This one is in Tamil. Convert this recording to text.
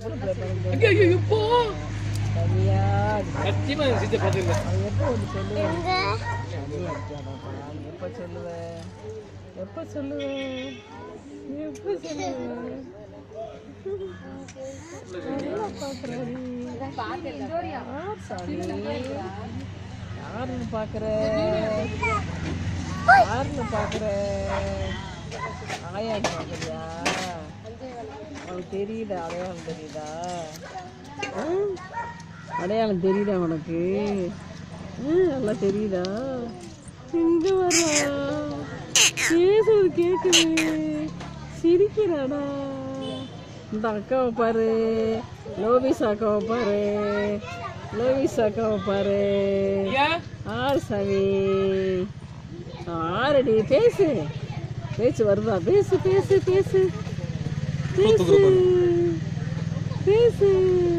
கூட ப்ளே பண்ண ஐயோ ஐயோ இப்போ தனியா சத்தியமா என் சித்த பார்த்துருக்கேன் அது எப்போ வந்து சொல்லுவேன் எப்போ சொல்லுவேன் எப்போ சொல்லுவேன் எப்போ சொல்லுவேன் நல்லா பார்க்குறாடி யார் சாமி யாருன்னு பார்க்குற யாருன்னு பார்க்குற ஆயான்னு பார்க்குறியா அவனுக்கு தெரியுதா அடையாளம் தெரியுதா ஆ? அடையாளம் தெரியுதா உனக்கு ஆ, நல்லா தெரியுதா இங்க வர்றா பேசுறது கேக்குது சிரிக்கிறாடா இந்த அக்காவை பாரு லோபிஸ் அக்காவை பாரு லோபிஸ் அக்காவை பாரு ஐயா ஆறு சாமி ஆறடி பேசு பேச்சு வருதா பேசு பேசு பேசு பேசு பேசு